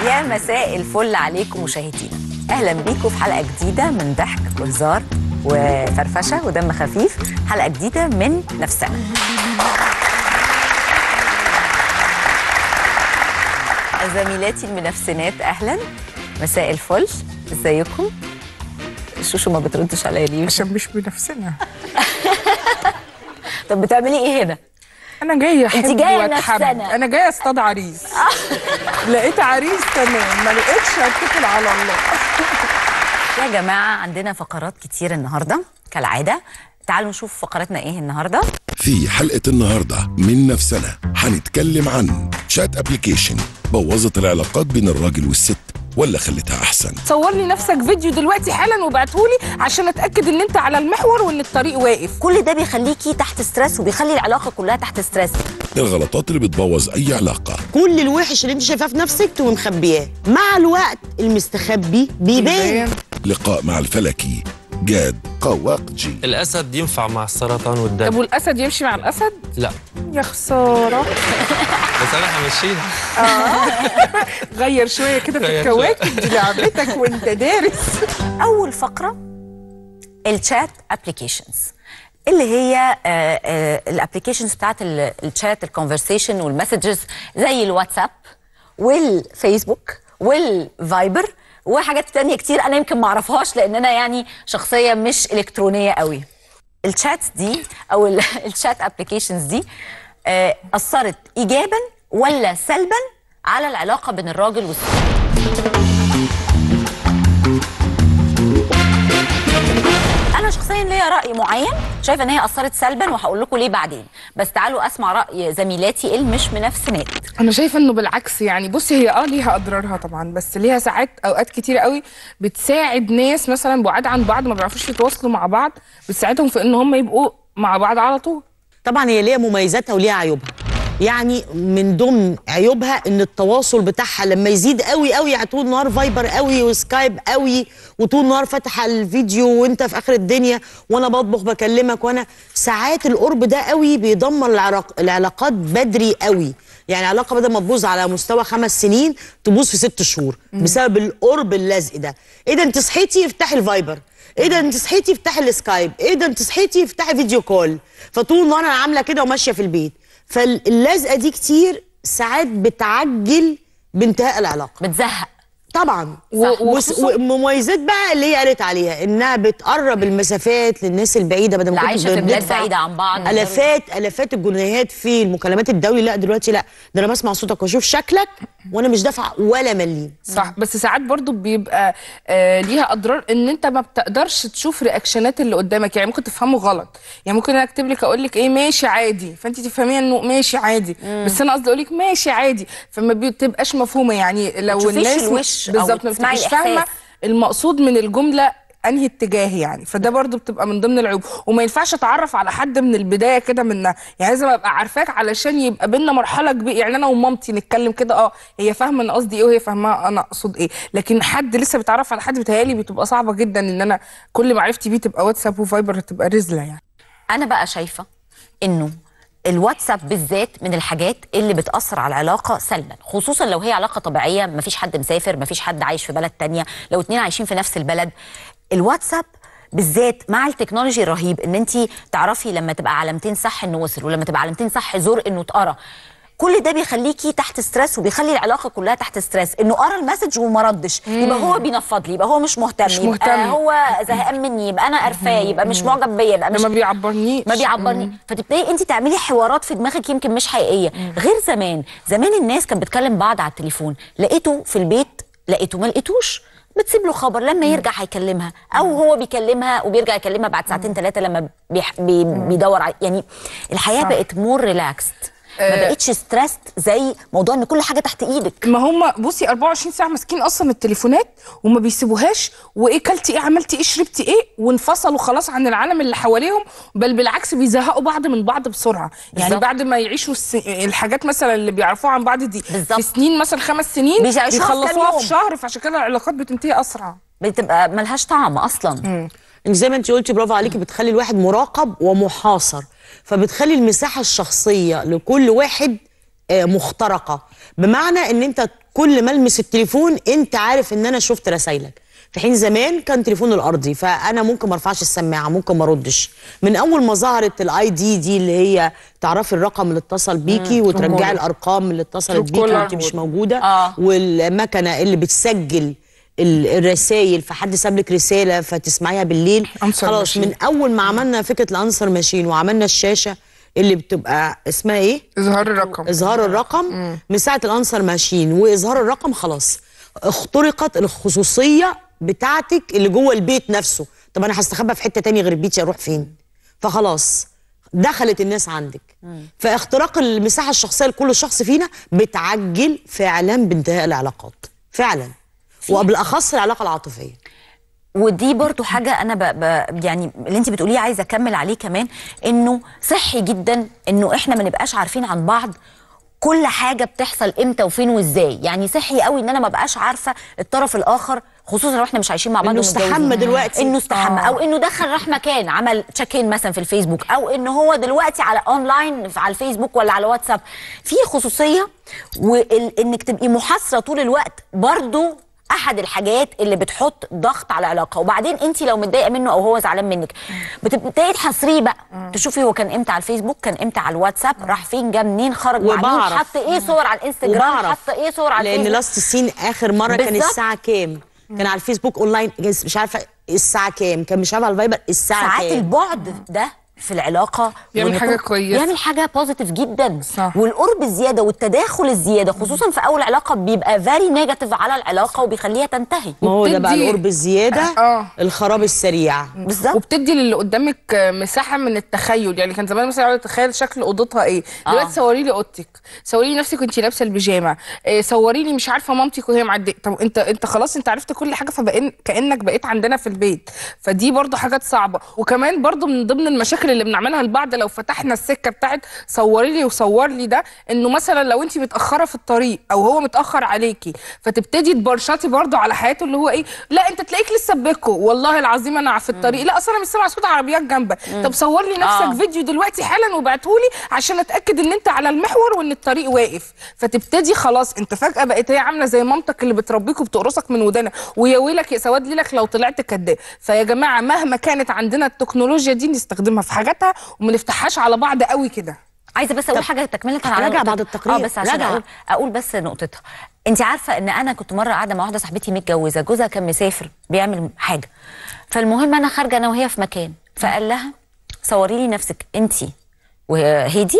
يا مساء الفل عليكم مشاهدينا اهلا بيكم في حلقه جديده من ضحك وهزار وفرفشه ودم خفيف حلقه جديده من نفسنا زميلاتي المنافسنات اهلا مساء الفل ازيكم شوشو ما بتردش عليا ليه عشان مش بنفسنا طب بتعملي ايه هنا انا جايه احب انت جاية واتحب نفسنا. انا جايه اصطاد عريس لقيت عريس تمام ما لقيتش هتكل على الله يا جماعه عندنا فقرات كتير النهارده كالعاده تعالوا نشوف فقراتنا ايه النهارده في حلقة النهاردة من نفسنا هنتكلم عن شات ابلكيشن بوظت العلاقات بين الراجل والست ولا خلتها أحسن صور لي نفسك فيديو دلوقتي حالا وابعتهولي عشان اتاكد ان انت على المحور وان الطريق واقف كل ده بيخليكي تحت ستريس وبيخلي العلاقه كلها تحت ستريس الغلطات اللي بتبوظ أي علاقة كل الوحش اللي انت شايفاه في نفسك تقوم مخبياه مع الوقت المستخبي بيبان لقاء مع الفلكي جاد قواقجي الاسد ينفع مع السرطان والدم طب والاسد يمشي مع الاسد لا يا خساره بس انا همشيها غير شويه كده في غير شوية. الكواكب دي لعبتك وانت دارس اول فقره الشات ابلكيشنز اللي هي الابلكيشنز بتاعت ال- الشات الكونفرسيشن والمسجز زي الواتساب والفيسبوك والفايبر وحاجات تانية كتير انا يمكن ما اعرفهاش لان انا يعني شخصيه مش الكترونيه قوي الشات دي او ال- الشات ابلكيشنز دي آه، اثرت ايجابا ولا سلبا على العلاقه بين الراجل والست انا شخصيا ليا راي معين شايفه ان هي اثرت سلبا وهقول لكم ليه بعدين بس تعالوا اسمع راي زميلاتي المش منافسنات انا شايفه انه بالعكس يعني بصي هي اه ليها اضرارها طبعا بس ليها ساعات اوقات كتير قوي بتساعد ناس مثلا بعاد عن بعض ما بيعرفوش يتواصلوا مع بعض بتساعدهم في ان هم يبقوا مع بعض على طول طبعا هي ليها مميزاتها وليها عيوبها يعني من ضمن عيوبها ان التواصل بتاعها لما يزيد قوي قوي يعني طول النهار فايبر قوي وسكايب قوي وطول النهار فاتح على الفيديو وانت في اخر الدنيا وانا بطبخ بكلمك وانا ساعات القرب ده قوي بيدمر العلاق- العلاقات بدري قوي يعني علاقه بدل ما تبوظ على مستوى خمس سنين تبوظ في ست شهور بسبب القرب اللزق ده ايه ده انت صحيتي افتحي الفايبر ايه ده انت صحيتي افتحي السكايب ايه ده انت صحيتي افتحي فيديو كول فطول النهار انا عامله كده وماشيه في البيت فاللزقه دي كتير ساعات بتعجل بانتهاء العلاقه بتزهق طبعا صح. وس- ومميزات بقى اللي هي قالت عليها انها بتقرب المسافات للناس البعيده بدل اللي ما عايشه كنت في بلاد بندفع بعيده عن بعض الافات الافات الجنيهات في المكالمات الدولي لا دلوقتي لا ده انا بسمع صوتك واشوف شكلك وانا مش دافعه ولا مليم صح بس ساعات برضو بيبقى آه ليها اضرار ان انت ما بتقدرش تشوف رياكشنات اللي قدامك يعني ممكن تفهمه غلط يعني ممكن انا اكتب لك اقول لك ايه ماشي عادي فانت تفهميها انه ماشي عادي بس انا قصدي اقول لك ماشي عادي فما بتبقاش مفهومه يعني لو تشوفيش الناس الوش أو بالظبط ما تسمعي بتبقيش فاهمه الإحساس. المقصود من الجمله انهي اتجاه يعني فده برضو بتبقى من ضمن العيوب وما ينفعش اتعرف على حد من البدايه كده منها يعني لازم ابقى عارفاك علشان يبقى بينا مرحله كبيره يعني انا ومامتي نتكلم كده اه هي فاهمه انا قصدي ايه وهي فاهمه انا اقصد ايه لكن حد لسه بيتعرف على حد بيتهيألي بتبقى صعبه جدا ان انا كل معرفتي بيه تبقى واتساب وفايبر تبقى رزله يعني انا بقى شايفه انه الواتساب بالذات من الحاجات اللي بتأثر على العلاقة سلبا خصوصا لو هي علاقة طبيعية مفيش حد مسافر مفيش حد عايش في بلد تانية لو اتنين عايشين في نفس البلد الواتساب بالذات مع التكنولوجي الرهيب ان انت تعرفي لما تبقى علامتين صح انه وصل ولما تبقى علامتين صح زور انه اتقرا كل ده بيخليكي تحت ستريس وبيخلي العلاقه كلها تحت ستريس انه قرا المسج وما ردش يبقى هو بينفض لي يبقى هو مش مهتم مش يبقى مهتم. هو زهقان مني يبقى انا قرفاه يبقى مش معجب بيا يبقى ده مش ما بيعبرنيش ما بيعبرني فتبتدي انت تعملي حوارات في دماغك يمكن مش حقيقيه غير زمان زمان الناس كانت بتكلم بعض على التليفون لقيته في البيت لقيته ما لقيتوش بتسيب له خبر لما يرجع هيكلمها او هو بيكلمها وبيرجع يكلمها بعد ساعتين ثلاثه لما بيح... بي... بيدور على يعني الحياه صح. بقت مور ريلاكست ما آه. بقتش ستريسد زي موضوع ان كل حاجه تحت ايدك ما هم بصي 24 ساعه ماسكين اصلا التليفونات وما بيسيبوهاش وايه كلتي ايه عملتي ايه شربتي ايه وانفصلوا خلاص عن العالم اللي حواليهم بل بالعكس بيزهقوا بعض من بعض بسرعه يعني بالظبط. بعد ما يعيشوا الس... الحاجات مثلا اللي بيعرفوها عن بعض دي بالظبط. في سنين مثلا خمس سنين بيعيشوها في كام بيخلصوها يوم. في شهر فعشان كده العلاقات بتنتهي اسرع بتبقى ملهاش طعم اصلا انت زي ما انت قلتي برافو عليكي بتخلي الواحد مراقب ومحاصر فبتخلي المساحه الشخصيه لكل واحد آه، مخترقه بمعنى ان انت كل ما المس التليفون انت عارف ان انا شفت رسايلك في حين زمان كان تليفون الارضي فانا ممكن ما ارفعش السماعه ممكن ما اردش من اول ما ظهرت الاي دي دي اللي هي تعرفي الرقم اللي اتصل بيكي وترجعي الارقام اللي اتصلت True بيكي caller. وانت مش موجوده آه. والمكنه اللي بتسجل الرسائل فحد ساب لك رساله فتسمعيها بالليل Answer خلاص machine. من اول ما عملنا فكره الانسر ماشين وعملنا الشاشه اللي بتبقى اسمها ايه اظهار الرقم اظهار الرقم من ساعه الانسر ماشين واظهار الرقم خلاص اخترقت الخصوصيه بتاعتك اللي جوه البيت نفسه طب انا هستخبى في حته تانية غير بيتي اروح فين فخلاص دخلت الناس عندك فاختراق المساحه الشخصيه لكل شخص فينا بتعجل فعلا بانتهاء العلاقات فعلا وبالاخص العلاقه العاطفيه ودي برضو حاجة أنا ب... ب... يعني اللي أنت بتقوليه عايزة أكمل عليه كمان إنه صحي جدا إنه إحنا ما نبقاش عارفين عن بعض كل حاجة بتحصل إمتى وفين وإزاي يعني صحي قوي إن أنا ما بقاش عارفة الطرف الآخر خصوصا لو إحنا مش عايشين مع بعض إنه ومتجوزين. استحمى دلوقتي. إنه استحمى أو إنه دخل راح مكان عمل تشيك إن مثلا في الفيسبوك أو إنه هو دلوقتي على أونلاين على الفيسبوك ولا على واتساب في خصوصية وإنك تبقي محاصرة طول الوقت برضو احد الحاجات اللي بتحط ضغط على العلاقه وبعدين انت لو متضايقه منه او هو زعلان منك بتبتدي تحاصريه بقى تشوفي هو كان امتى على الفيسبوك كان امتى على الواتساب راح فين جه منين خرج مع مين وبعرف. حط ايه صور على الانستجرام وبعرف حط ايه صور على لان الفيسبوك لاست سين اخر مره كان بالظبط. الساعه كام كان على الفيسبوك اونلاين مش عارفه الساعه كام كان مش عارفه على الفايبر الساعه ساعات كام البعد ده في العلاقه بيعمل وإن حاجة كل- كويسة. بيعمل حاجه بوزيتيف جدا صح. والقرب الزياده والتداخل الزياده خصوصا في اول علاقه بيبقى فيري نيجاتيف على العلاقه وبيخليها تنتهي ما هو ده بقى وبتدي- القرب الزياده آه. الخراب السريع بالظبط وبتدي للي قدامك مساحه من التخيل يعني كان زمان مثلا يقعد يتخيل شكل اوضتها ايه دلوقتي آه. صوري لي اوضتك صوري لي نفسك وانت لابسه البيجامه إيه صوري لي مش عارفه مامتك وهي معديه طب انت انت خلاص انت عرفت كل حاجه فبقين كانك بقيت عندنا في البيت فدي برضو حاجات صعبه وكمان برضو من ضمن المشاكل اللي بنعملها لبعض لو فتحنا السكه بتاعت صوري لي وصور لي ده انه مثلا لو انت متاخره في الطريق او هو متاخر عليكي فتبتدي تبرشطي برضو على حياته اللي هو ايه لا انت تلاقيك لسه بكو والله العظيم انا في الطريق لا اصل انا مش سامعه صوت عربيات جنبك طب صور لي نفسك آه. فيديو دلوقتي حالا وابعتهولي عشان اتاكد ان انت على المحور وان الطريق واقف فتبتدي خلاص انت فجاه بقيت هي عامله زي مامتك اللي بتربيك وبتقرصك من ودانها ويا ويلك يا سواد ليلك لو طلعت كداب فيا جماعه مهما كانت عندنا التكنولوجيا دي نستخدمها في حاجاتها وما نفتحهاش على بعض قوي كده عايزه بس اقول حاجه تكمله على راجع نقطة- بعد التقرير. اه بس عشان راجع. اقول اقول بس نقطتها انت عارفه ان انا كنت مره قاعده مع واحده صاحبتي متجوزه جوزها كان مسافر بيعمل حاجه فالمهم انا خارجه انا وهي في مكان فقال لها صوري لي نفسك انت وهيدي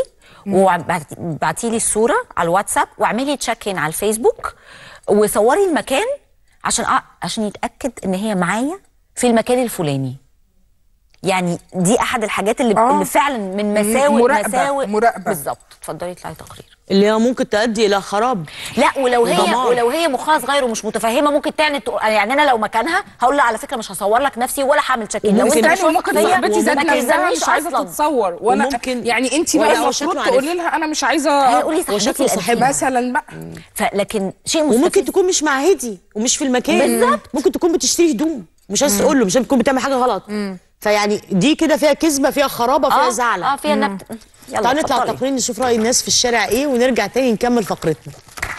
وبعتي لي الصوره على الواتساب واعملي تشيك ان على الفيسبوك وصوري المكان عشان أ... عشان يتاكد ان هي معايا في المكان الفلاني يعني دي احد الحاجات اللي, آه. اللي فعلا من مساوئ مراقبة، مساوئ مراقبة. بالظبط اتفضلي اطلعي تقرير اللي هي ممكن تؤدي الى خراب لا ولو هي ودمار. ولو هي مخها صغير ومش متفهمه ممكن تعمل يعني انا لو مكانها هقول لها على فكره مش هصور لك نفسي ولا هعمل تشيك ان لو وممكن انت تاني مش ممكن واثق فيا صاحبتي ذات ما نفسها تلزمنيش مش عايزه اصلا تتصور وانا وممكن- يعني انت ولا بقى هو المفروض شكله تقولي عارف. لها انا مش عايزه هيقولي هو شكله صاحبتي صاحبها. مثلا بقى فلكن شيء وممكن مستفز تكون مش مع هدي ومش في المكان بالظبط. ممكن تكون بتشتري هدوم مش عايز تقول له مش تكون بتعمل حاجه غلط فيعني دي كده فيها كذبه فيها خرابه فيها اه زعله اه فيها نبت يلا تعالوا نطلع اتفضلي. تقرير نشوف راي الناس في الشارع ايه ونرجع تاني نكمل فقرتنا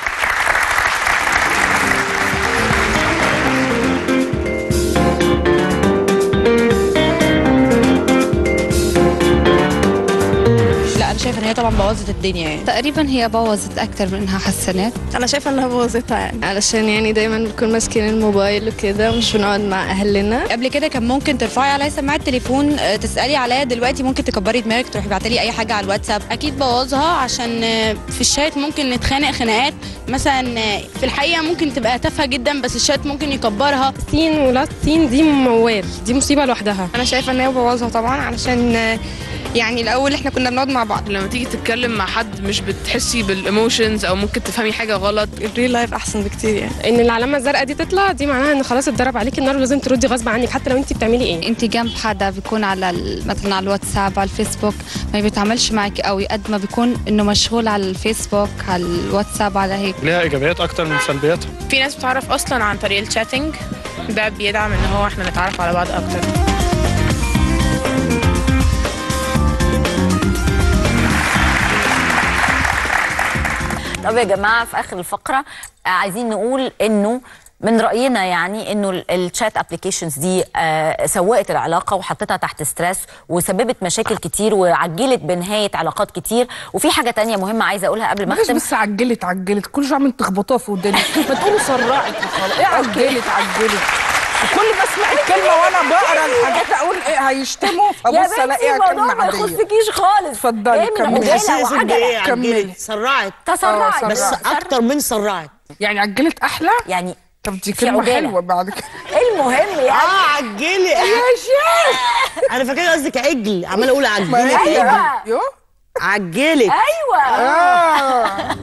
لا انا شايفه ان هي طبعا بوظت الدنيا يعني تقريبا هي بوظت اكتر من انها حسنت انا شايفه انها بوظتها يعني علشان يعني دايما بنكون ماسكين الموبايل وكده ومش بنقعد مع اهلنا قبل كده كان ممكن ترفعي عليا سماعه التليفون آه، تسالي عليا دلوقتي ممكن تكبري دماغك تروحي بعتي لي اي حاجه على الواتساب اكيد بوظها عشان في الشات ممكن نتخانق خناقات مثلا في الحقيقه ممكن تبقى تافهه جدا بس الشات ممكن يكبرها سين ولا سين دي موال دي مصيبه لوحدها انا شايفه ان هي بوظها طبعا علشان يعني الاول احنا كنا بنقعد مع بعض لما تيجي تتكلم مع حد مش بتحسي بالايموشنز او ممكن تفهمي حاجه غلط الريل لايف احسن بكتير يعني ان العلامه الزرقاء دي تطلع دي معناها ان خلاص اتضرب عليك النار ولازم تردي غصب عنك حتى لو انت بتعملي ايه انت جنب حدا بيكون على ال- مثلا على الواتساب على الفيسبوك ما بيتعاملش معك قوي قد ما بيكون انه مشغول على الفيسبوك على الواتساب على هيك ليها ايجابيات اكتر من سلبياتها في ناس بتعرف اصلا عن طريق الشاتنج ده بيدعم ان هو احنا نتعرف على بعض اكتر طب يا جماعه في اخر الفقره آه، عايزين نقول انه من راينا يعني انه ال- الشات ابلكيشنز دي آه، سوقت العلاقه وحطتها تحت ستريس وسببت مشاكل كتير وعجلت بنهايه علاقات كتير وفي حاجه تانية مهمه عايزه اقولها قبل ما بلاش اختم بس عجلت عجلت كل شويه عم تخبطوها في وداني ما تقولوا سرعت وخلاص ايه عجلت عجلت وكل ما اسمع الكلمه وانا بقرا الحاجات اقول ايه هيشتموا يا فابص الاقيها بنتي كلمه الموضوع ما عاديه يخصكيش خالص اتفضلي إيه من كملي. عجالة اساسا وعجلة. بايه كملي. عجلت سرعت تسرعت آه، بس سرعت. اكتر من سرعت يعني عجلت احلى يعني طب دي في كلمه عجالة. حلوه بعد كده المهم يعني اه عجلي يا شيخ انا فاكر قصدك عجل عمال اقول عجلت ما هي عجل أيوة. يو عجلت ايوه آه.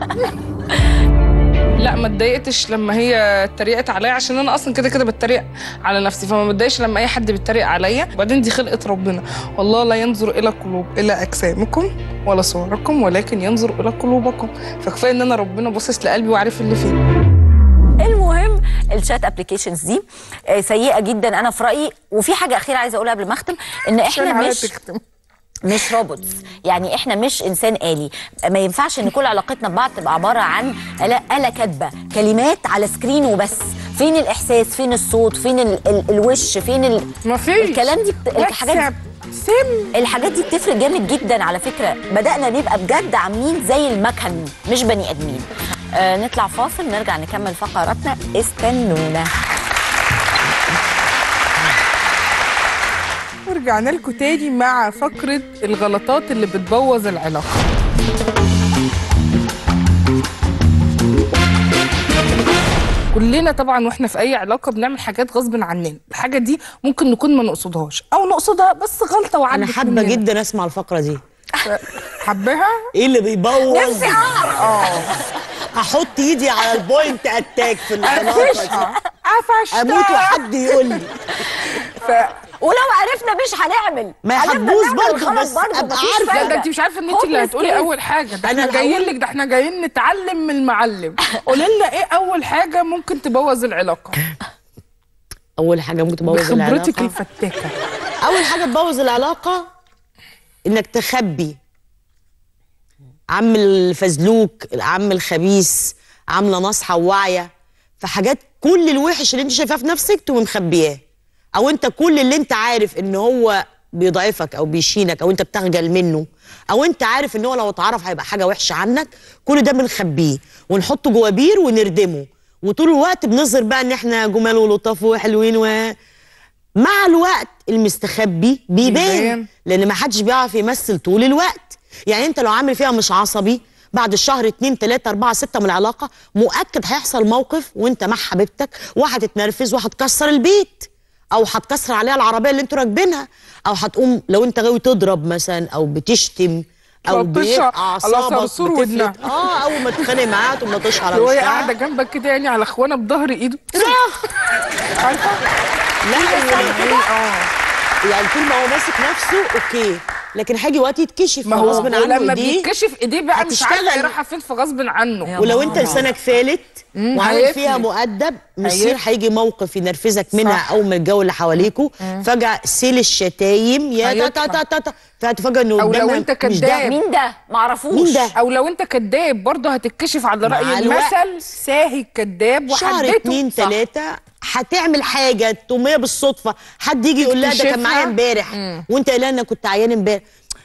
لا ما اتضايقتش لما هي اتريقت عليا عشان انا اصلا كده كده بتريق على نفسي فما بتضايقش لما اي حد بيتريق عليا وبعدين دي خلقه ربنا والله لا ينظر الى قلوب الى اجسامكم ولا صوركم ولكن ينظر الى قلوبكم فكفايه ان انا ربنا باصص لقلبي وعارف اللي فيه المهم الشات ابلكيشنز دي آه، سيئه جدا انا في رايي وفي حاجه اخيره عايزه اقولها قبل ما اختم ان عشان احنا عليا مش تختم مش روبوتس يعني احنا مش انسان آلي ما ينفعش ان كل علاقتنا ببعض تبقى عباره عن آلة, آلة كاتبه كلمات على سكرين وبس فين الاحساس فين الصوت فين ال ال الوش فين ال ما فيش الكلام دي بت... الحاجات واتساب سم الحاجات دي بتفرق جامد جدا على فكره بدانا نبقى بجد عاملين زي المكن مش بني ادمين آه نطلع فاصل نرجع نكمل فقراتنا استنونا ورجعنا لكم تاني مع فقرة الغلطات اللي بتبوظ العلاقة كلنا طبعا واحنا في اي علاقه بنعمل حاجات غصب عننا الحاجه دي ممكن نكون ما نقصدهاش او نقصدها بس غلطه وعدت انا حابه مننا. جدا اسمع الفقره دي حباها ايه اللي بيبوظ نفسي اعرف احط ايدي على البوينت اتاك في العلاقه دي قفشها قفشتها اموت وحد يقول لي ف... ولو عرفنا مش هنعمل ما هنفضل هتبوظ نعمل برضه، الغلط بس برضه، أبقى مفيش عارفة. لا فايدة. ده انت مش عارفه ان انت اللي Hopeless هتقولي case. اول حاجه ده أنا احنا اللي جايين هقول. لك ده احنا جايين نتعلم من المعلم قولي لنا ايه اول حاجه ممكن تبوظ العلاقه اول حاجه ممكن تبوظ بخبرتك العلاقه الفتاكه اول حاجه تبوظ العلاقه انك تخبي عم الفزلوك العم الخبيث عامله ناصحه وواعيه فحاجات كل الوحش اللي انت شايفاه في نفسك تقوم مخبياه او انت كل اللي انت عارف ان هو بيضعفك او بيشينك او انت بتخجل منه او انت عارف ان هو لو اتعرف هيبقى حاجه وحشه عنك كل ده بنخبيه ونحطه جوه بير ونردمه وطول الوقت بنظهر بقى ان احنا جمال ولطاف وحلوين و مع الوقت المستخبي بيبان بيبان. لان ما حدش بيعرف يمثل طول الوقت يعني انت لو عامل فيها مش عصبي بعد الشهر اتنين تلاتة اربعة ستة من العلاقة مؤكد هيحصل موقف وانت مع حبيبتك وهتتنرفز وهتكسر البيت او هتكسر عليها العربية اللي انتوا راكبينها او هتقوم لو انت غاوي تضرب مثلا او بتشتم او تقعد تشعر بيبقى على اعصابك صرصور بتفلت. ودنها. اه اول ما تتخانق معاها تقوم لطش على اللي وهي وشها. قاعده جنبك كده يعني على اخوانها بظهر ايده صح عارفه لا يعني اه يعني طول ما هو ماسك نفسه اوكي لكن هيجي وقت يتكشف ما هو غصب عنه لما دي بيتكشف ايديه بقى مش عارفه هتشتغل. هي رايحه فين فغصب عنه ولو انت لسانك فالت وعامل هيفلت. فيها مؤدب مصير هيفلت. هيجي موقف ينرفزك منها صح. او من الجو اللي حواليكوا فجاه سيل الشتايم يا تا تا هيطلع. تا تا فهتفاجئ انه أو لو قدامها انت مش ده. كداب. مين ده معرفوش مين ده؟ او لو انت كذاب برضه هتتكشف على مع راي الوقت. المثل ساهي كذاب شهر وحدته اتنين صح. تلاتة هتعمل حاجة تقومية بالصدفة حد يجي يقول لها ده كان تكتشفها. معايا امبارح وانت قايله انا كنت عيان امبارح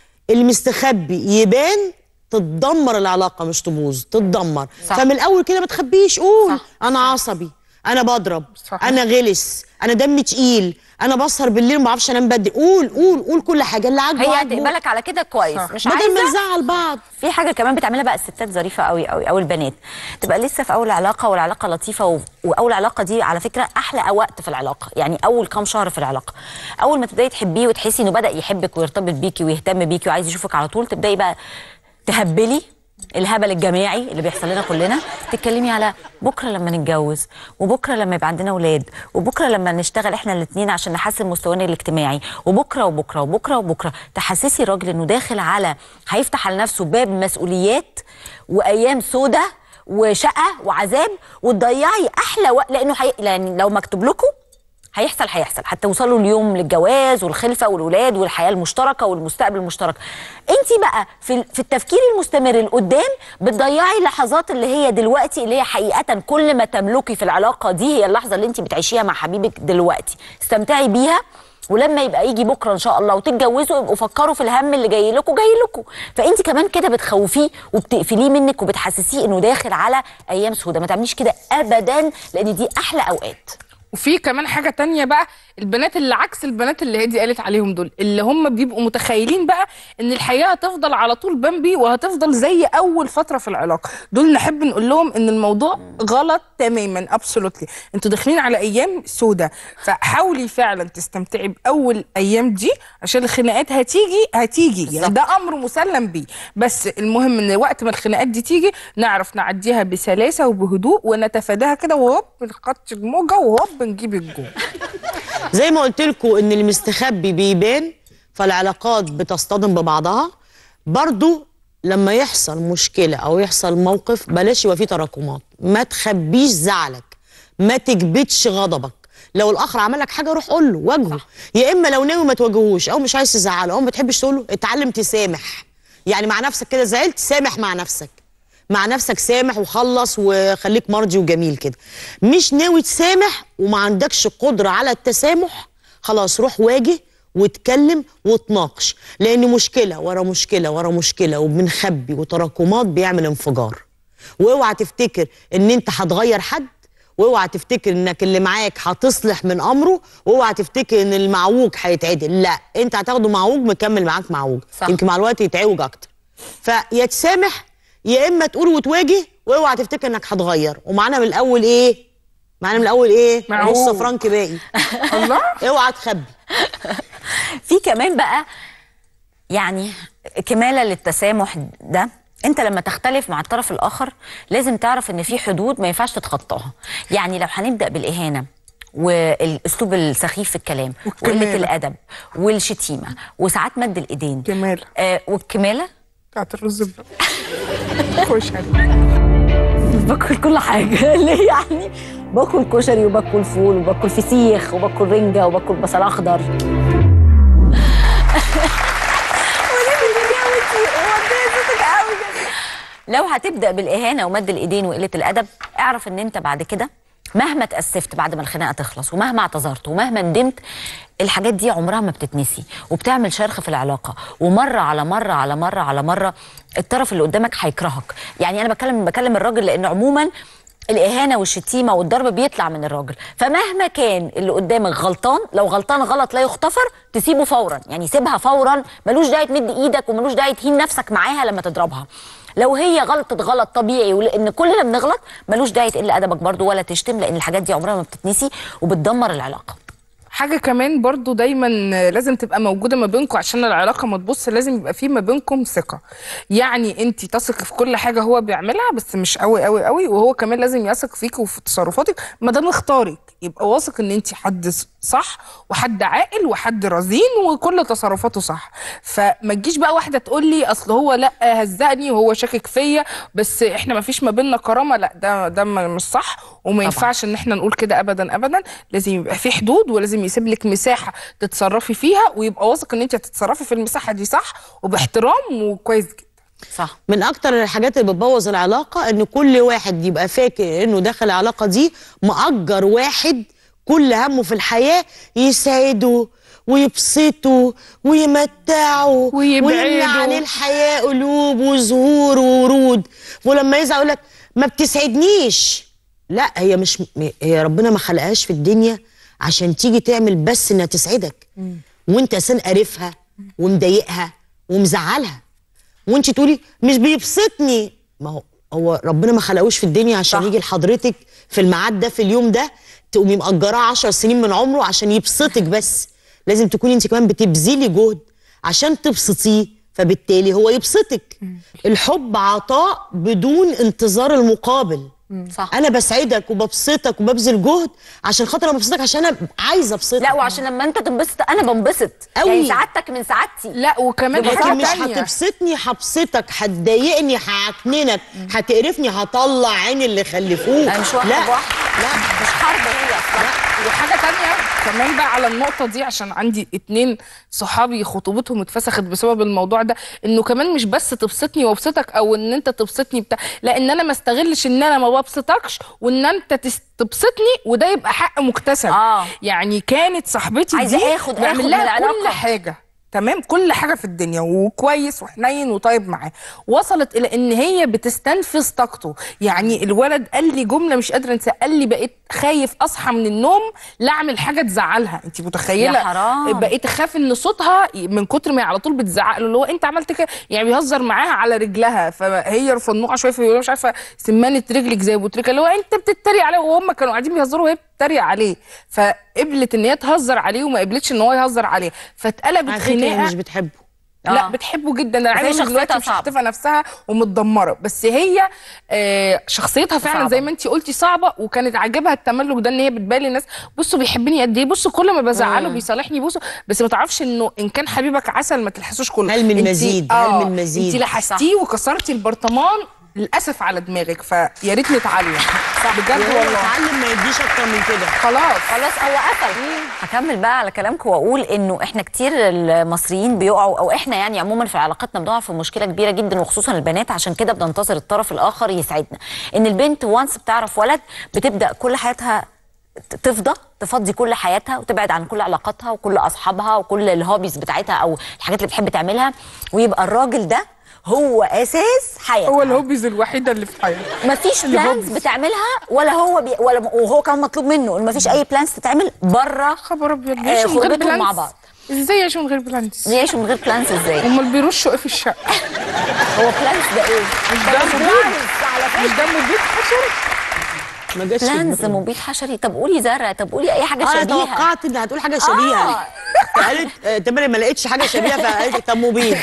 المستخبي يبان تتدمر العلاقة مش تبوظ تتدمر صح. فمن الأول كده ما تخبيش قول صح. أنا عصبي أنا بضرب صح. أنا غلس أنا دمي تقيل أنا بسهر بالليل وما بعرفش أنام بدري قول قول قول كل حاجة اللي عاجبه هي عاجبه. هتقبلك على كده كويس صح. مش بدل ما عايزه نزعل بعض في حاجه كمان بتعملها بقى الستات ظريفه قوي قوي او البنات تبقى لسه في اول علاقه والعلاقه لطيفه و... واول علاقه دي على فكره احلى وقت في العلاقه يعني اول كام شهر في العلاقه اول ما تبداي تحبيه وتحسي انه بدا يحبك ويرتبط بيكي ويهتم بيكي وعايز يشوفك على طول تبداي بقى تهبلي الهبل الجماعي اللي بيحصل لنا كلنا تتكلمي على بكره لما نتجوز وبكره لما يبقى عندنا اولاد وبكره لما نشتغل احنا الاثنين عشان نحسن مستوانا الاجتماعي وبكره وبكره وبكره وبكره تحسسي الراجل انه داخل على هيفتح على نفسه باب مسؤوليات وايام سودة وشقه وعذاب وتضيعي احلى وقت لانه حي... لان لو مكتوب لكم هيحصل هيحصل هتوصلوا اليوم للجواز والخلفه والولاد والحياه المشتركه والمستقبل المشترك انت بقى في في التفكير المستمر لقدام بتضيعي اللحظات اللي هي دلوقتي اللي هي حقيقه كل ما تملكي في العلاقه دي هي اللحظه اللي انت بتعيشيها مع حبيبك دلوقتي استمتعي بيها ولما يبقى يجي بكره ان شاء الله وتتجوزوا يبقوا فكروا في الهم اللي جاي لكم جاي لكم فانت كمان كده بتخوفيه وبتقفليه منك وبتحسسيه انه داخل على ايام سودة ما تعمليش كده ابدا لان دي احلى اوقات وفي كمان حاجه تانية بقى البنات اللي عكس البنات اللي هي دي قالت عليهم دول اللي هم بيبقوا متخيلين بقى ان الحياه هتفضل على طول بامبي وهتفضل زي اول فتره في العلاقه دول نحب نقول لهم ان الموضوع غلط تماما ابسولوتلي انتوا داخلين على ايام سودة فحاولي فعلا تستمتعي باول ايام دي عشان الخناقات هتيجي هتيجي يعني ده امر مسلم بيه بس المهم ان وقت ما الخناقات دي تيجي نعرف نعديها بسلاسه وبهدوء ونتفاداها كده وهوب نخطش الموجه وهوب نجيب الجون زي ما قلت لكم ان المستخبي بيبان فالعلاقات بتصطدم ببعضها برضو لما يحصل مشكلة أو يحصل موقف بلاش يبقى فيه تراكمات ما تخبيش زعلك ما تكبتش غضبك لو الآخر عمل لك حاجة روح قول له واجهه يا إما لو ناوي ما تواجهوش أو مش عايز تزعله أو ما بتحبش تقول له اتعلم تسامح يعني مع نفسك كده زعلت سامح مع نفسك مع نفسك سامح وخلص وخليك مرضي وجميل كده مش ناوي تسامح وما عندكش قدرة على التسامح خلاص روح واجه واتكلم وتناقش لان مشكله ورا مشكله ورا مشكله وبنخبي وتراكمات بيعمل انفجار واوعى تفتكر ان انت هتغير حد واوعى تفتكر انك اللي معاك هتصلح من امره واوعى تفتكر ان المعوج هيتعدل لا انت هتاخده معوج مكمل معاك معوج صح. يمكن مع الوقت يتعوج اكتر فيا تسامح يا اما تقول وتواجه واوعى تفتكر انك هتغير ومعانا من الاول ايه معانا من الاول ايه معوج. نص فرنك باقي الله اوعى تخبي في كمان بقى يعني كماله للتسامح ده انت لما تختلف مع الطرف الاخر لازم تعرف ان في حدود ما ينفعش تتخطاها يعني لو هنبدا بالاهانه والاسلوب السخيف في الكلام وقله والكمالة. الادب والشتيمه وساعات مد الايدين كمالة. آه والكماله بتاعت الرز بقى خش عليك باكل كل حاجه ليه يعني باكل كشري وباكل فول وباكل فسيخ وباكل رنجه وباكل بصل اخضر لو هتبدا بالاهانه ومد الايدين وقله الادب اعرف ان انت بعد كده مهما اتاسفت بعد ما الخناقه تخلص ومهما اعتذرت ومهما ندمت الحاجات دي عمرها ما بتتنسي وبتعمل شرخ في العلاقه ومره على مره على مره على مره الطرف اللي قدامك هيكرهك يعني انا بكلم بكلم الراجل لان عموما الاهانه والشتيمه والضرب بيطلع من الراجل فمهما كان اللي قدامك غلطان لو غلطان غلط لا يغتفر تسيبه فورا يعني سيبها فورا ملوش داعي تمد ايدك وملوش داعي تهين نفسك معاها لما تضربها لو هي غلطت غلط طبيعي ولان كلنا بنغلط ملوش داعي تقل ادبك برضو ولا تشتم لان الحاجات دي عمرها ما بتتنسي وبتدمر العلاقه حاجة كمان برضو دايما لازم تبقى موجودة ما بينكم عشان العلاقة ما تبص لازم يبقى في ما بينكم ثقة يعني انت تثق في كل حاجة هو بيعملها بس مش قوي قوي قوي وهو كمان لازم يثق فيك وفي تصرفاتك ما دام اختارك يبقى واثق ان انت حد صح وحد عاقل وحد رزين وكل تصرفاته صح فما تجيش بقى واحدة تقول لي اصل هو لا هزقني وهو شاكك فيا بس احنا ما فيش ما بيننا كرامة لا ده ده مش صح وما ينفعش ان احنا نقول كده ابدا ابدا لازم يبقى في حدود ولازم يسيب لك مساحه تتصرفي فيها ويبقى واثق ان انت هتتصرفي في المساحه دي صح وباحترام وكويس جدا صح من اكتر الحاجات اللي بتبوظ العلاقه ان كل واحد يبقى فاكر انه داخل العلاقه دي مأجر واحد كل همه في الحياه يسعده ويبسطه ويمتعه ويبعده. ويملى عن الحياه قلوب وزهور وورود ولما يزعل يقول لك ما بتسعدنيش لا هي مش هي ربنا ما خلقهاش في الدنيا عشان تيجي تعمل بس انها تسعدك وانت اساسا قارفها ومضايقها ومزعلها وانت تقولي مش بيبسطني ما هو هو ربنا ما خلقوش في الدنيا عشان صح. يجي لحضرتك في الميعاد ده في اليوم ده تقومي مأجراه 10 سنين من عمره عشان يبسطك بس لازم تكوني انت كمان بتبذلي جهد عشان تبسطيه فبالتالي هو يبسطك الحب عطاء بدون انتظار المقابل صح انا بسعدك وببسطك وببذل جهد عشان خاطر انا ببسطك عشان انا عايزه ابسطك لا وعشان لما انت تنبسط انا بنبسط أوي. يعني سعادتك من سعادتي لا وكمان ببساطة حاجه لكن مش تانية هتبسطني هبسطك هتضايقني هعكننك هتقرفني هطلع عين اللي خلفوه انا مش واحده لا بواحده مش حرب هي اصلا وحاجه تانية كمان بقى على النقطه دي عشان عندي اتنين صحابي خطوبتهم اتفسخت بسبب الموضوع ده انه كمان مش بس تبسطني وابسطك او ان انت تبسطني بتاع لا ان انا ما استغلش ان انا ما ببسطكش وان انت تس- تبسطني وده يبقى حق مكتسب آه. يعني كانت صاحبتي عايزة دي آخد- آخد بعمل من لها العلاقة. كل حاجه تمام كل حاجه في الدنيا وكويس وحنين وطيب معاه وصلت الى ان هي بتستنفذ طاقته يعني الولد قال لي جمله مش قادره انساها قال لي بقيت خايف اصحى من النوم لا اعمل حاجه تزعلها انت متخيله يا حرام. بقيت اخاف ان صوتها من كتر ما هي على طول بتزعق له اللي هو انت عملت كده يعني بيهزر معاها على رجلها فهي رفنوعه شويه فيقول لها مش عارفه سمانه رجلك زي ابو تريكه اللي هو انت بتتريق عليه وهم كانوا قاعدين بيهزروا وهي بتتريق عليه فقبلت ان هي تهزر عليه وما قبلتش ان هو يهزر عليه فاتقلبت على فكره هي خناقه مش بتحبه لا آه. بتحبه جدا انا بس هي عارفه إن دلوقتي شخصيتها مش شايفه نفسها ومتدمره بس هي آه شخصيتها فعلا صعبة. زي ما انت قلتي صعبه وكانت عاجبها التملك ده ان هي بتبان للناس بصوا بيحبني قد ايه بصوا كل ما بزعله بيصالحني بصوا بس ما تعرفش انه ان كان حبيبك عسل ما تلحسوش كله هل من انتي- مزيد؟ آه هل من مزيد؟ انت لحستيه وكسرتي البرطمان للاسف على دماغك فيا ريت نتعلم بجد وهو والله يتعلم ما يديش اكتر من كده خلاص خلاص هو قفل هكمل بقى على كلامك واقول انه احنا كتير المصريين بيقعوا او احنا يعني عموما في علاقاتنا بنقع في مشكله كبيره جدا وخصوصا البنات عشان كده بننتظر الطرف الاخر يسعدنا ان البنت وانس بتعرف ولد بتبدا كل حياتها ت- تفضى تفضي كل حياتها وتبعد عن كل علاقاتها وكل اصحابها وكل الهوبيز بتاعتها او الحاجات اللي بتحب تعملها ويبقى الراجل ده هو اساس حياتها هو الهوبيز الوحيده اللي في حياتي مفيش اللي بلانز hobbies. بتعملها ولا هو بي ولا وهو كمان مطلوب منه ان مفيش اي بلانز تتعمل بره خبر ابيض آه، بيعيشوا من غير خروجتهم مع بلانس بعض ازاي يعيشوا من غير بلانس يعيشوا من غير بلانز ازاي امال بيرشوا ايه في الشقه هو بلانز ده ايه مش ده ده مش مبيد plans على مش فكره ده مبيد حشري ما جاتش في بلانز دماغي. مبيد حشري طب قولي زرع طب قولي اي حاجه اه شبيهه توقعت ان هتقول حاجه شبيهه آه. فقالت آه، تمام ما لقيتش حاجه شبيهه فقالت طب مبين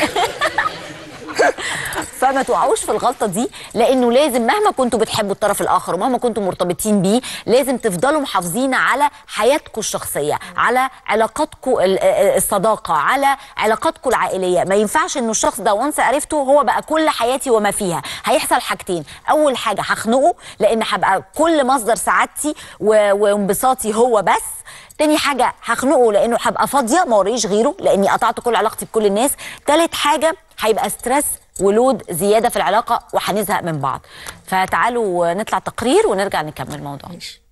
فما تقعوش في الغلطه دي لانه لازم مهما كنتوا بتحبوا الطرف الاخر ومهما كنتوا مرتبطين بيه لازم تفضلوا محافظين على حياتكم الشخصيه على علاقاتكم ال- آه، الصداقه على علاقاتكم العائليه ما ينفعش انه الشخص ده وانس عرفته هو بقى كل حياتي وما فيها هيحصل حاجتين اول حاجه هخنقه لان هبقى كل مصدر سعادتي و- وانبساطي هو بس تاني حاجة هخنقه لأنه هبقى فاضية ما وريش غيره لأني قطعت كل علاقتي بكل الناس تالت حاجة هيبقى ستريس ولود زيادة في العلاقة وهنزهق من بعض فتعالوا نطلع تقرير ونرجع نكمل الموضوع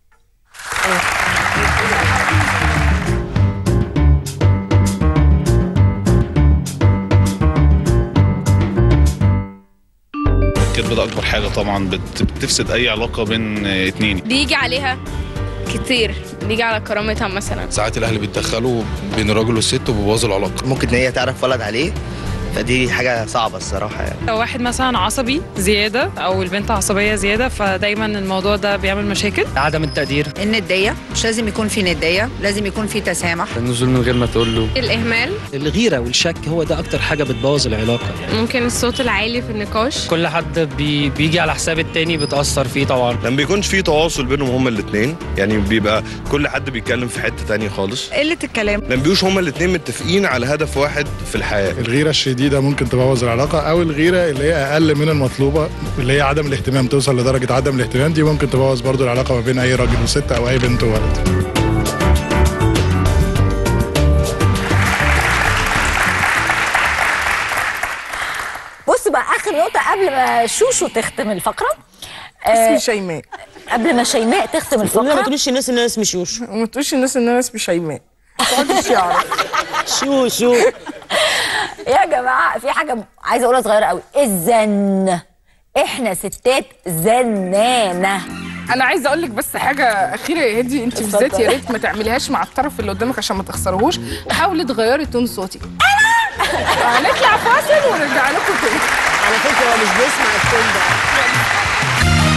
الكذب ده اكبر حاجه طبعا بت- بتفسد اي علاقه بين آه، اتنين بيجي عليها كتير بيجي على كرامتها مثلا ساعات الاهل بيتدخلوا بين الراجل والست وبيبوظوا العلاقه ممكن ان هي تعرف ولد عليه فدي حاجه صعبه الصراحه يعني لو واحد مثلا عصبي زيادة أو البنت عصبية زيادة فدايما الموضوع ده بيعمل مشاكل عدم التقدير الندية مش لازم يكون في ندية لازم يكون في تسامح النزول من غير ما تقول له الإهمال الغيره والشك هو ده اكتر حاجه بتبوظ العلاقه ممكن الصوت العالي في النقاش كل حد بي بيجي على حساب التاني بتاثر فيه طبعا لما بيكونش في تواصل بينهم هما الاثنين يعني بيبقى كل حد بيتكلم في حته تانية خالص قلة الكلام لما بيبقوش هما الاثنين متفقين على هدف واحد في الحياه الغيرة الشديدة ممكن تبوظ العلاقة أو الغيرة اللي هي أقل من المطلوبة اللي هي عدم الاهتمام توصل لدرجة عدم الاهتمام دي ممكن تبوظ برضو العلاقة ما بين أي راجل وست أو أي بنت وولد بص بقى آخر نقطة قبل ما شوشو تختم الفقرة اسمي شيماء قبل ما شيماء تختم الفقرة ما تقوليش الناس ان انا اسمي شوشو ما تقولش الناس ان انا اسمي شيماء محدش يعرف شوشو يا جماعه في حاجه عايزه اقولها صغيره قوي الزن احنا ستات زنانه انا عايزه اقول لك بس حاجه اخيره يا هدي انت اتفضل. بالذات يا ريت ما تعمليهاش مع الطرف اللي قدامك عشان ما تخسرهوش حاولي تغيري تون صوتك هنطلع فاصل ونرجع لكم تاني على فكره هو مش بيسمع التون ده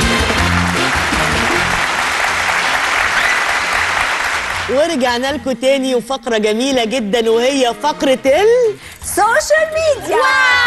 ورجعنا لكم تاني وفقره جميله جدا وهي فقره ال سوشيال ميديا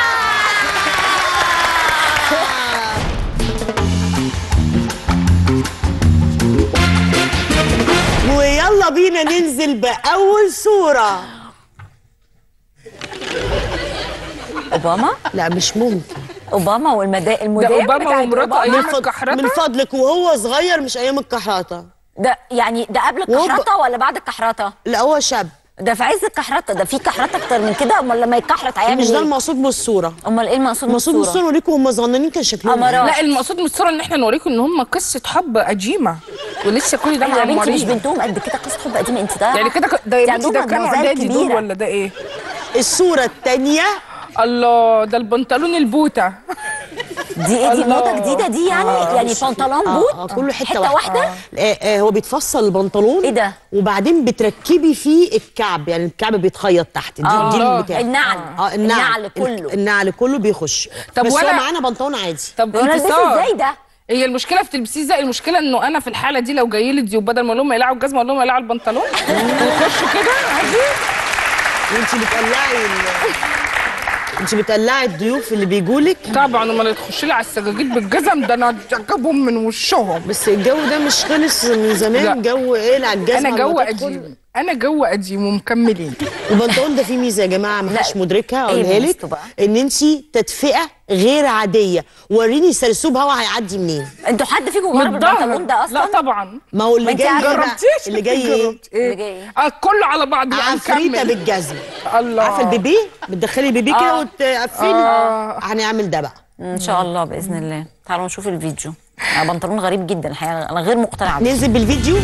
ويلا بينا ننزل باول صوره اوباما لا مش ممكن اوباما والمدا ده المدام اوباما بتاعت ومراته أوباما. ايام من فض- الكحرته من فضلك وهو صغير مش ايام الكحرته ده يعني ده قبل وهو ب- الكحرته ولا بعد الكحرته لا هو شاب ده في عز الكحرته ده في كحرته اكتر من كده امال لما يتكحرت هيعمل مش ده ايه المقصود من الصوره امال ايه المقصود من المقصود من الصوره الصوره اوريكم هم صغننين كان شكلهم إيه. أمارات. لا المقصود من الصوره ان احنا نوريكم ان هم قصه حب قديمه ولسه كل ده ايوه يا بنتي مش معمرين بنتهم قد كده قصه حب قديمه انت ده يعني كده ك- ده يا انت بنتي ده عندهم كانوا مدموزيل اعدادي دول كبيرة. ولا ده ايه؟ الصوره الثانيه الله ده البنطلون البوته دي ايه دي الله. موضه جديده دي يعني آه، يعني مش- بنطلون آه، بوت آه، كله حته, حته واحده, واحده آه. آه هو بيتفصل البنطلون ايه ده؟ وبعدين بتركبي فيه الكعب يعني الكعب بيتخيط تحت دي, آه. دي الله. البتاع النعل. اه النعل النعل كله. النعل كله بيخش طب بس هو وأنا- معانا بنطلون عادي طب وانا انتصار البسه ازاي ده هي المشكله في تلبسيه ازاي المشكله انه انا في الحاله دي لو جاي لي ضيوف بدل ما اقول لهم يقلعوا الجزمه اقول لهم يقلعوا البنطلون ويخشوا كده عادي وانت بتقلعي ال- انت بتقلعي الضيوف اللي بيجولك طبعا امال تخش لي على السجاجيد بالجزم ده انا اجيبهم من وشهم بس الجو ده مش خلص من لا. زمان جو ايه على الجزمه انا جو لما تدخل. قديم انا جو قديم ومكملين البنطلون ده فيه ميزه يا جماعه ما حدش مدركها إيه اقولها لك ميزته بقى؟ ان انت تدفئه غير عاديه وريني سرسوب هوا هيعدي منين انتوا حد فيكم من جرب الظهر. البنطلون ده اصلا لا طبعا ما هو اللي ما انت جاي عارفة ايه بقى؟ جربتيش اللي جاي ايه جربت اللي ايه جاي ايه اه كله على بعض بقى عفريته نكمل. بالجزم الله عارفه البيبي بتدخلي البيبي كده آه. وتقفلي آه. هنعمل ده بقى ان شاء الله باذن الله تعالوا نشوف الفيديو آه، بنطلون غريب جدا الحقيقه انا غير مقتنعه بيه ننزل بالفيديو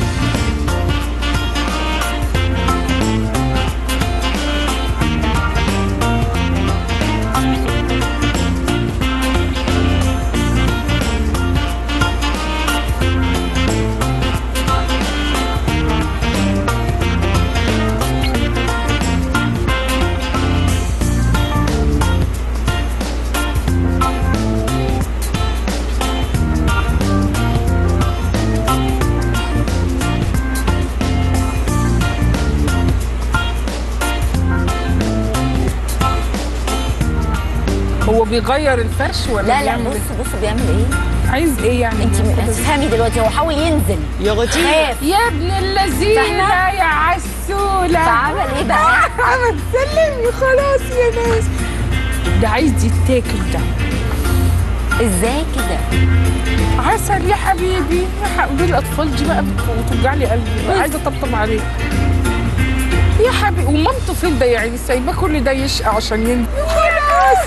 هو بيغير الفرش ولا لا لا بيعمل بص إيه؟ بص بيعمل ايه عايز ايه يعني انت هتفهمي دلوقتي هو حاول ينزل يا غتيب خاف يا ابن اللذينه فاهمة؟ يا عسوله فعمل ايه بقى؟ عمل سلمي خلاص يا ناس ده عايز يتاكل ده ازاي كده عسل يا حبيبي يا حبيبي الاطفال دي بقى بت- بتوجع لي قلبي بقى عايزه اطبطب عليه يا حبيبي ومامته فين ده يعني سايباه كل ده يشقى عشان ينزل خلاص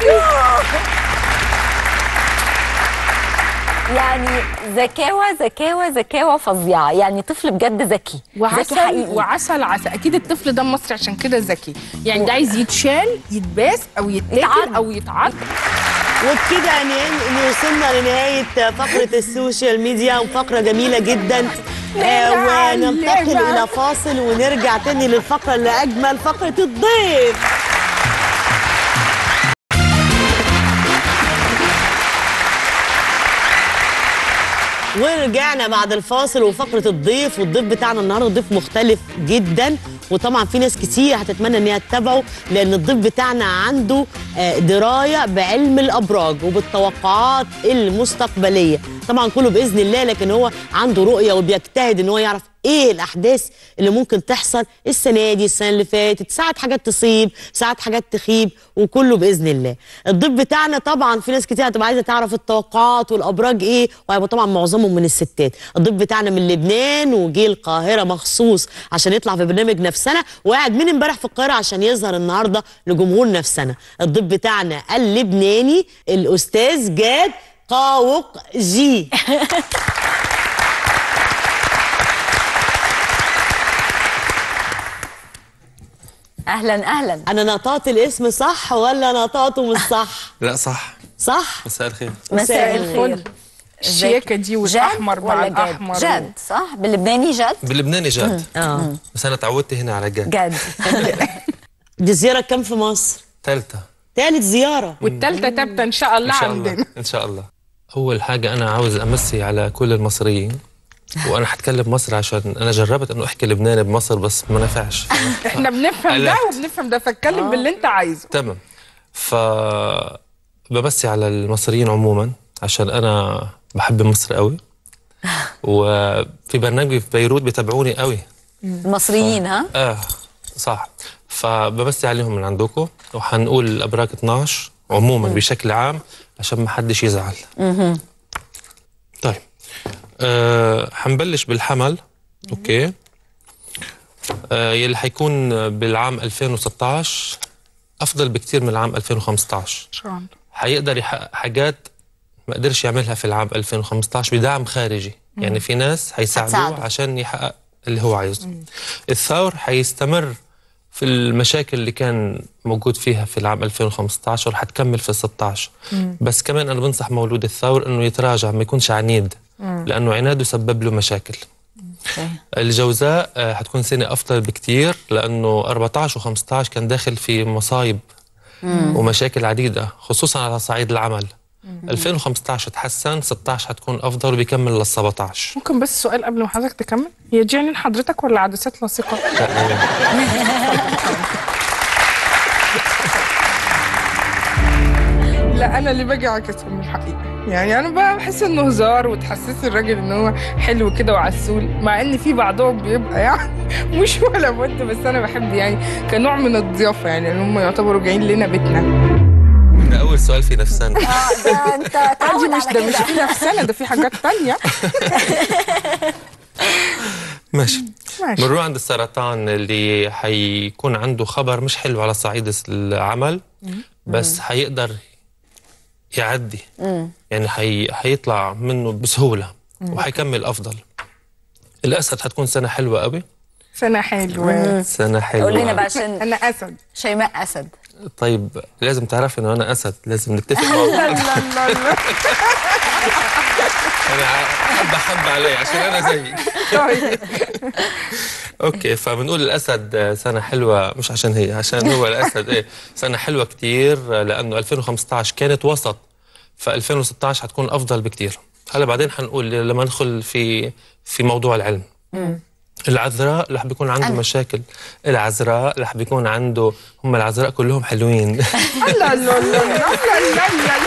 يعني ذكاوه ذكاوه ذكاوه فظيعه يعني طفل بجد ذكي ذكي وعسل حقيقي وعسل عسل اكيد الطفل ده مصري عشان كده ذكي يعني ده عايز يتشال يتباس او يتاكل يتعض. او يتعض وبكده ن- وصلنا لنهاية فقرة السوشيال ميديا وفقرة جميلة جدا آه وننتقل نعلمك. إلى فاصل ونرجع تاني للفقرة اللي أجمل فقرة الضيف ورجعنا بعد الفاصل وفقرة الضيف والضيف بتاعنا النهارده ضيف مختلف جدا وطبعا في ناس كتير هتتمنى ان هي تتابعه لان الضيف بتاعنا عنده آه، دراية بعلم الابراج وبالتوقعات المستقبلية طبعا كله باذن الله لكن هو عنده رؤية وبيجتهد ان هو يعرف ايه الاحداث اللي ممكن تحصل السنه دي السنه اللي فاتت ساعات حاجات تصيب ساعات حاجات تخيب وكله باذن الله الضيف بتاعنا طبعا في ناس كتير هتبقى عايزه تعرف التوقعات والابراج ايه وهيبقى طبعا معظمهم من الستات الضيف بتاعنا من لبنان وجه القاهره مخصوص عشان يطلع في برنامج نفسنا وقاعد من امبارح في القاهره عشان يظهر النهارده لجمهور نفسنا الضيف بتاعنا اللبناني الاستاذ جاد قاوق جي اهلا اهلا انا نطقت الاسم صح ولا نطقته مش صح لا صح صح مساء الخير مساء الخير الفل الشياكه دي والاحمر مع ولا جاد؟ الاحمر جد صح باللبناني جد باللبناني جد اه بس انا تعودت هنا على جد جد دي زياره كام في مصر ثالثة ثالث زياره والتالتة تابتة ان شاء الله ان شاء عندنا الله ان شاء الله اول حاجة انا عاوز امسي على كل المصريين وانا حتكلم مصري عشان انا جربت انه احكي لبناني بمصر بس ما نفعش احنا بنفهم ده قلقت. وبنفهم ده فاتكلم باللي انت عايزه تمام ف بمسي على المصريين عموما عشان انا بحب مصر قوي وفي برنامجي في بيروت بيتابعوني قوي المصريين ها اه صح فبمسي عليهم من عندكم وحنقول الابراج 12 عموما بشكل عام عشان ما حدش يزعل مهم. طيب أه حنبلش بالحمل اوكي أه يلي حيكون بالعام 2016 افضل بكتير من العام 2015 شو عنده حيقدر يحقق حاجات ما قدرش يعملها في العام 2015 بدعم خارجي مم. يعني في ناس حيساعدوه هتساعده. عشان يحقق اللي هو عايزه الثور حيستمر في المشاكل اللي كان موجود فيها في العام 2015 وحتكمل في 16 مم. بس كمان انا بنصح مولود الثور انه يتراجع ما يكونش عنيد مم. لانه عناده سبب له مشاكل الجوزاء آه، حتكون سنه افضل بكتير لانه 14 و15 كان داخل في مصايب مم. ومشاكل عديده خصوصا على صعيد العمل 2015 تحسن 16 حتكون افضل وبيكمل لل 17 ممكن بس سؤال قبل ما حضرتك تكمل هي دي عينين حضرتك ولا عدسات لاصقه؟ لا انا اللي باجي اعكسهم من الحقيقه يعني انا بقى بحس انه هزار وتحسس الراجل ان هو حلو كده وعسول مع ان في بعضهم بيبقى يعني مش ولا بد بس انا بحب يعني كنوع من الضيافه يعني ان هم يعتبروا جايين لنا بيتنا ده اول سؤال في نفسنا ده انت عادي مش ده مش في نفسنا ده في حاجات تانية ماشي ماشي. بنروح عند السرطان اللي حيكون عنده خبر مش حلو على صعيد العمل بس حيقدر يعدي يعني حي... حيطلع منه بسهولة مم. وحيكمل أفضل الأسد حتكون سنة حلوة قوي سنة حلوة سنة حلوة قول لنا بقى عشان انا اسد شيماء اسد طيب لازم تعرفي إنه أنا أسد لازم نتفق مع لا بعض لا لا لا أنا حبة حبة علي عشان أنا زيك طيب اوكي فبنقول الاسد سنه حلوه مش عشان هي عشان هو الاسد ايه سنه حلوه كتير لانه 2015 كانت وسط ف 2016 حتكون افضل بكتير هلا بعدين حنقول لما ندخل في في موضوع العلم العذراء رح بيكون عنده أنا. مشاكل العذراء رح بيكون عنده هم العذراء كلهم حلوين لا لا لا لا لا لا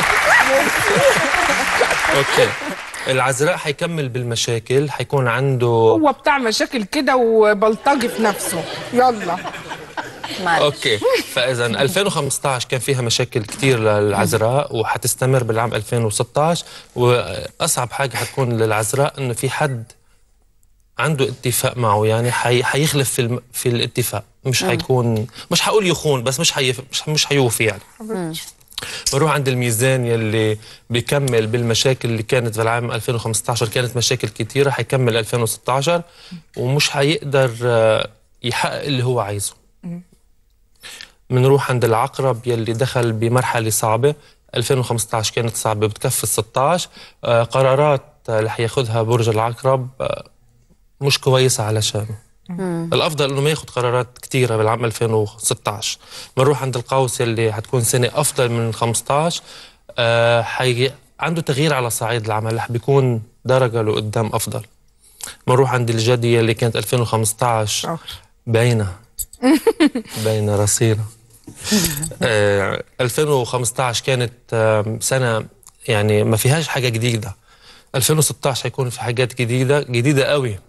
اوكي العذراء حيكمل بالمشاكل حيكون عنده هو بتاع مشاكل كده وبلطجي في نفسه يلا اوكي فاذا 2015 كان فيها مشاكل كثير للعذراء وحتستمر بالعام 2016 واصعب حاجه حتكون للعذراء انه في حد عنده اتفاق معه يعني حي... حيخلف في الم... في الاتفاق مش مم. حيكون مش حقول يخون بس مش حي... مش مش حيوفي يعني بروح عند الميزان يلي بيكمل بالمشاكل اللي كانت في العام 2015 كانت مشاكل كتيرة حيكمل 2016 ومش حيقدر آه، يحقق اللي هو عايزه بنروح عند العقرب يلي دخل بمرحلة صعبة 2015 كانت صعبة بتكفي ال 16 آه، قرارات آه، اللي حياخدها برج العقرب آه، مش كويسة علشانه الافضل انه ما ياخذ قرارات كثيره بالعام 2016 بنروح عند القوس اللي حتكون سنه افضل من 15 آه حي... عنده تغيير على صعيد العمل رح بيكون درجه لقدام افضل بنروح عند الجدي اللي كانت 2015 باينه باينه رصينه آه 2015 كانت آه سنه يعني ما فيهاش حاجه جديده 2016 حيكون في حاجات جديده جديده قوي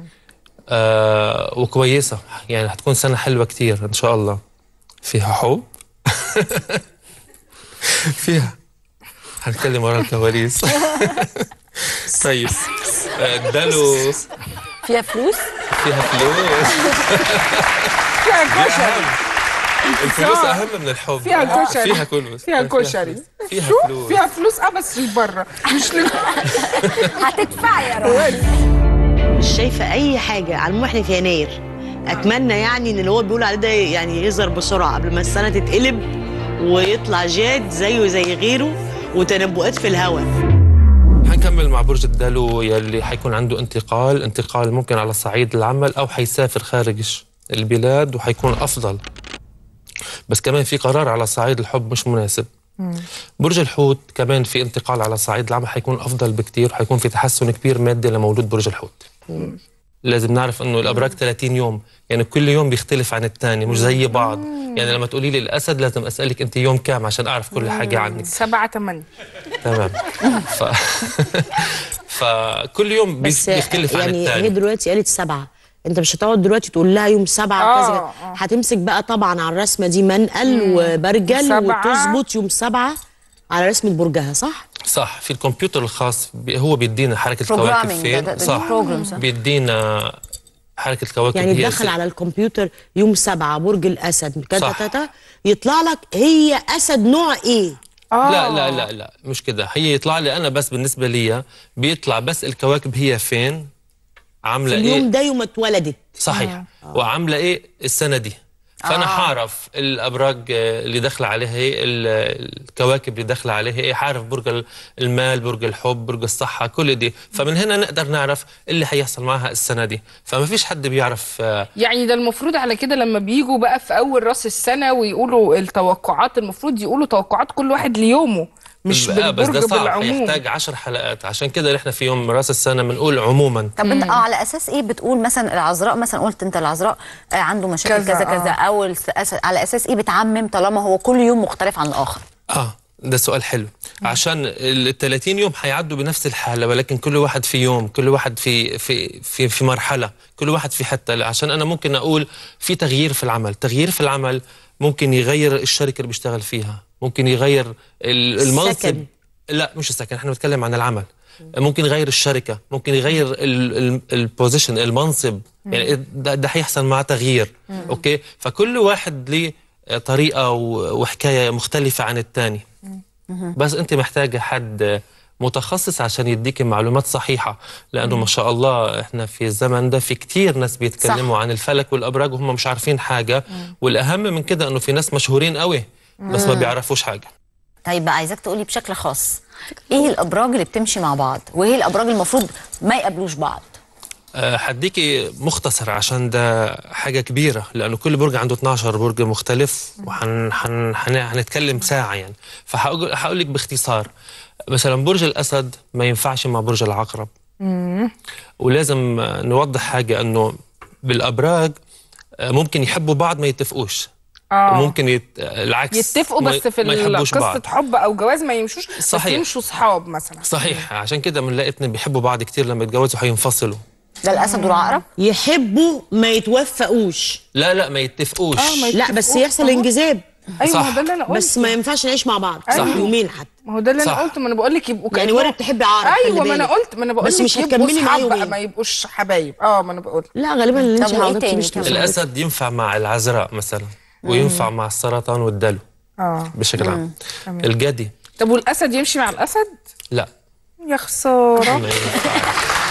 آه وكويسة يعني هتكون سنة حلوة كتير إن شاء الله فيها حب فيها هنتكلم ورا الكواليس طيب آه، دلو فيها فلوس فيها فلوس فيها دي كشري أهم. الفلوس أهم من الحب فيها كشري فيها فلوس فيها كشري فيها شوف، فلوس فيها فلوس اه بس لبره مش لل... هتدفعي يا راجل مش شايفه اي حاجه على المهم احنا في يناير اتمنى يعني ان اللي هو بيقول عليه ده يعني يظهر بسرعه قبل ما السنه تتقلب ويطلع جاد زيه زي غيره وتنبؤات في الهواء حنكمل مع برج الدلو يلي حيكون عنده انتقال انتقال ممكن على صعيد العمل او حيسافر خارج البلاد وحيكون افضل بس كمان في قرار على صعيد الحب مش مناسب برج الحوت كمان في انتقال على صعيد العمل حيكون افضل بكتير وحيكون في تحسن كبير مادي لمولود برج الحوت لازم نعرف انه الابراج 30 يوم يعني كل يوم بيختلف عن الثاني مش زي بعض يعني لما تقولي لي الاسد لازم اسالك انت يوم كام عشان اعرف كل حاجه عنك سبعة تمانية تمام ف... فكل يوم بي- بس بيختلف عن يعني هي الثاني دلوقتي قالت سبعة انت مش هتقعد دلوقتي تقول لها يوم سبعة آه، كذا آه. هتمسك بقى طبعا على الرسمة دي منقل وبرجل سبعة. وتظبط يوم سبعة على رسمه برجها صح صح في الكمبيوتر الخاص بي هو بيدينا حركه Programming الكواكب ده- فين ده- ده صح programs. بيدينا حركه الكواكب يعني هي تدخل على الكمبيوتر يوم سبعة برج الاسد كذا صح. كذا يطلع لك هي اسد نوع ايه لا لا لا لا مش كده هي يطلع لي انا بس بالنسبه لي بيطلع بس الكواكب هي فين في عامله اليوم ايه ده يوم اتولدت صحيح وعامله ايه السنه دي فانا آه. حعرف الابراج آه، اللي داخله عليها ايه ال- الكواكب اللي داخله عليها ايه حعرف برج ال- المال برج الحب برج الصحه كل دي فمن هنا نقدر نعرف اللي حيحصل معها السنه دي فما فيش حد بيعرف آه، يعني ده المفروض على كده لما بيجوا بقى في اول راس السنه ويقولوا التوقعات المفروض يقولوا توقعات كل واحد ليومه مش آه، بس ده بالبرج صعب بالعموم يحتاج عشر حلقات عشان كده احنا في يوم راس السنه بنقول عموما طب انت اه على اساس ايه بتقول مثلا العذراء مثلا قلت انت العذراء آه عنده مشاكل كذا، كذا كذا, كذا آه. او الس- أس- على اساس ايه بتعمم طالما هو كل يوم مختلف عن الاخر اه ده سؤال حلو عشان ال 30 يوم هيعدوا بنفس الحاله ولكن كل واحد في يوم كل واحد في في في في مرحله كل واحد في حته عشان انا ممكن اقول في تغيير في العمل تغيير في العمل ممكن يغير الشركه اللي بيشتغل فيها ممكن يغير ال- المنصب السكن. لا مش السكن احنا بنتكلم عن العمل ممكن يغير الشركه ممكن يغير البوزيشن المنصب يعني ده, ده هيحصل مع تغيير مم. اوكي فكل واحد ليه طريقه و- وحكايه مختلفه عن الثاني بس انت محتاجه حد متخصص عشان يديك معلومات صحيحه لانه ما شاء الله احنا في الزمن ده في كتير ناس بيتكلموا صح. عن الفلك والابراج وهم مش عارفين حاجه والاهم من كده انه في ناس مشهورين قوي بس ما مم. بيعرفوش حاجه طيب بقى عايزاك تقولي بشكل خاص ايه الابراج اللي بتمشي مع بعض وايه الابراج المفروض ما يقابلوش بعض أه، هديكي مختصر عشان ده حاجة كبيرة لأنه كل برج عنده 12 برج مختلف وهنتكلم ساعة يعني فهقول هقول لك باختصار مثلا برج الأسد ما ينفعش مع برج العقرب ولازم آه، نوضح حاجة أنه بالأبراج آه، ممكن يحبوا بعض ما يتفقوش اه وممكن يت... العكس يتفقوا ما- بس في ما ال- يحبوش قصه بعض حب او جواز ما يمشوش بس صحيح. يمشوا صحاب مثلا صحيح عشان كده بنلاقي اتنين بيحبوا بعض كتير لما يتجوزوا هينفصلوا ده الاسد والعقرب يحبوا ما يتوفقوش لا لا ما يتفقوش لا بس يحصل انجذاب ايوه صح. ما ده اللي انا قلته بس ما ينفعش نعيش مع بعض صح. يومين حتى ما هو ده اللي صح. انا قلته ما انا بقول لك يبقوا يعني كأنهم- وارد تحبي عقرب، خلي ايوه ما انا بالك. قلت ما انا بقول بس لك مش يبقوا هتكملي معاه صحاب بقى يومين. ما يبقوش حبايب اه ما انا بقول لا غالبا اللي انت طب وإيه عرضتي تاني مش كمان؟ تمام. الأسد ينفع مع العذراء مثلا وينفع مع السرطان والدلو اه بشكل عام مم. تمام. الجدي طب والاسد يمشي مع الاسد لا يا خساره ما ينفعش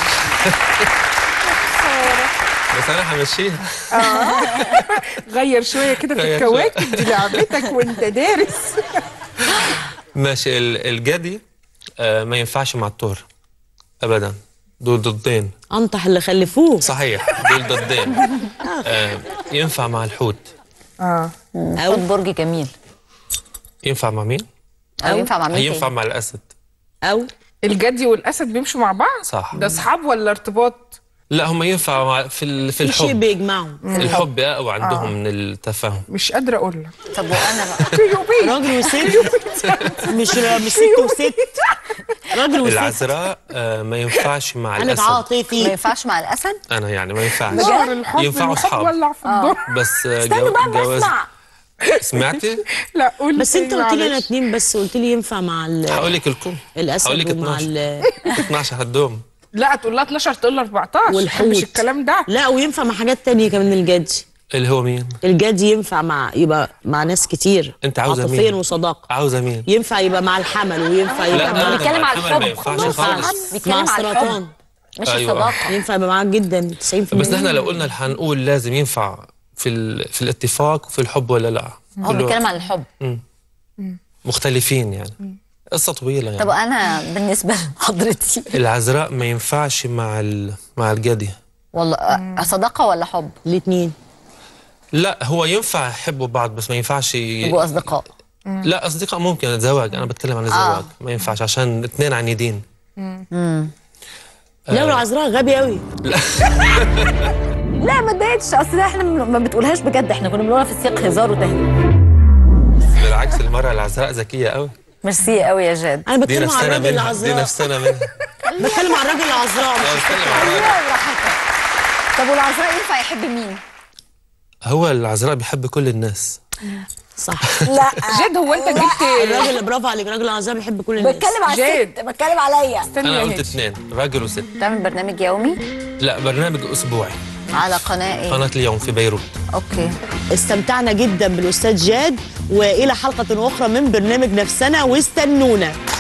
بس انا همشيها اه غير شويه كده في غير شوية. الكواكب دي لعبتك وانت دارس ماشي ال- الجدي آه ما ينفعش مع الطور ابدا دول ضدين انطح اللي خلفوه صحيح دول ضدين آه ينفع مع الحوت اه او برج جميل ينفع مع مين؟ او ينفع مع مين هينفع تاني مع الاسد او الجدي والاسد بيمشوا مع بعض صح ده اصحاب ولا ارتباط لا هم ينفعوا مع في ال- في في شيء الحب بيجمعهم الحب اقوى عندهم آه. من التفاهم مش قادره اقول لك طب وانا بقى راجل وست مش مش ست وست راجل وست العذراء آه ما ينفعش مع انا الاسد ما عاطفي ينفعش مع الاسد انا يعني ما ينفعش نهر الحب ينفعوا الحب أصحاب. ولع في الدور بس آه، استنوا جو- بقى جواز بسمع سمعتي؟ لا قول بس انت تاني قلت لي انا معلش. اتنين بس قلت لي ينفع مع ال- هقول لك الكم الاسد هقول لك ومع 12 ال 12 هتدوم لا تقول لها 12 تقول لها 14 والحوت. مش الكلام ده لا وينفع مع حاجات تانية كمان الجدي اللي هو مين؟ الجدي ينفع مع يبقى مع ناس كتير انت عاوزه عاطفيا مين؟ وصداقه عوزه مين؟ ينفع يبقى مع الحمل وينفع لا يبقى مع بيتكلم على الحمل ما الحب. ينفعش خلاص. خالص بيتكلم مع على السرطان الحب مش أيوة. الصداقه ينفع يبقى معاك جدا 90% بس نحن لو قلنا هنقول لازم ينفع في ال... في الاتفاق وفي الحب ولا لا هو كله بيتكلم عن الحب مختلفين يعني قصة طويلة طب يعني انا بالنسبه لحضرتي العذراء ما ينفعش مع ال... مع الجدي والله أه، صداقه ولا حب الاثنين لا هو ينفع يحبوا بعض بس ما ينفعش ي... يبقوا اصدقاء لا اصدقاء ممكن زواج انا بتكلم عن الزواج ما ينفعش عشان اثنين عنيدين لا والعذراء غبي قوي لا ما اتضايقتش اصل احنا ما بتقولهاش بجد احنا كنا بنقولها في سياق هزار وتهريج بالعكس المرأة العذراء ذكية قوي ميرسي قوي يا جاد انا دي بتكلم عن نفسنا الراجل منها دي العذراء نفسنا منها بتكلم عن الراجل العذراء أنا مش بتكلم عن الراجل. براحتك طب والعذراء ينفع يحب مين؟ هو العذراء بيحب كل الناس صح لا جد هو انت جبت الراجل برافو عليك راجل عظيم بيحب كل الناس بتكلم على الست بتكلم عليا انا قلت اثنين راجل وست تعمل برنامج يومي لا برنامج اسبوعي على قناه ايه قناه اليوم في بيروت اوكي استمتعنا جدا بالاستاذ جاد والى حلقه اخرى من برنامج نفسنا واستنونا